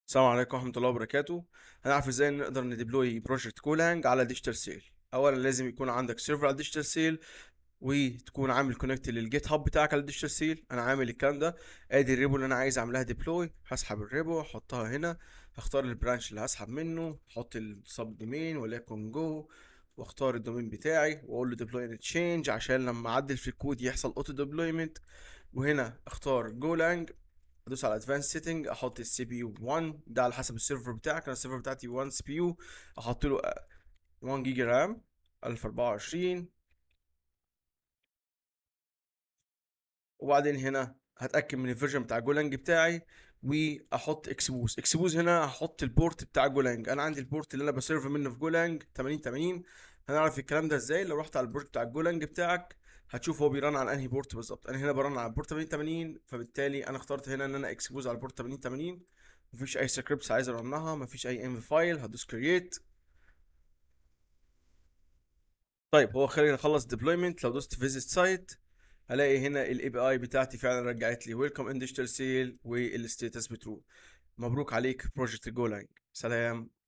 السلام عليكم ورحمة الله وبركاته هنعرف ازاي نقدر نديبلوي بروجكت كولانج على ديجيتال سيل اولا لازم يكون عندك سيرفر على ديجيتال سيل وتكون عامل كونكت للجيت هاب بتاعك على ديجيتال سيل انا عامل الكلام ده ادي الريبو اللي انا عايز اعملها ديبلوي هسحب الريبو احطها هنا هختار البرانش اللي هسحب منه احط السب دومين وليكن جو واختار الدومين بتاعي واقول له ديبلوي ان تشينج عشان لما اعدل في الكود يحصل اوتو ديبلويمنت وهنا اختار جولانج ادوس على ادفانس سيتنج احط السي بي يو 1 ده على حسب السيرفر بتاعك انا السيرفر بتاعتي 1 سي بي يو احط له 1 جيجا رام 1024 وبعدين هنا هتاكد من الفيرجن بتاع جولانج بتاعي واحط اكسبوز اكسبوز هنا هحط البورت بتاع جولانج انا عندي البورت اللي انا بسيرف منه في جولانج 80 80 هنعرف الكلام ده ازاي لو رحت على البورت بتاع الجولانج بتاعك هتشوف هو بيرن على انهي بورت بالظبط انا هنا برن على البورت 8080 فبالتالي انا اخترت هنا ان انا اكسبوز على البورت 8080 مفيش اي سكريبتس عايز ارنها مفيش اي ام فايل هدوس كرييت طيب هو خلينا نخلص ديبلويمنت لو دوست فيزيت سايت هلاقي هنا الاي بي اي بتاعتي فعلا رجعت لي ويلكم ان ديجيتال سيل والستيتس بترو مبروك عليك بروجكت جولانج سلام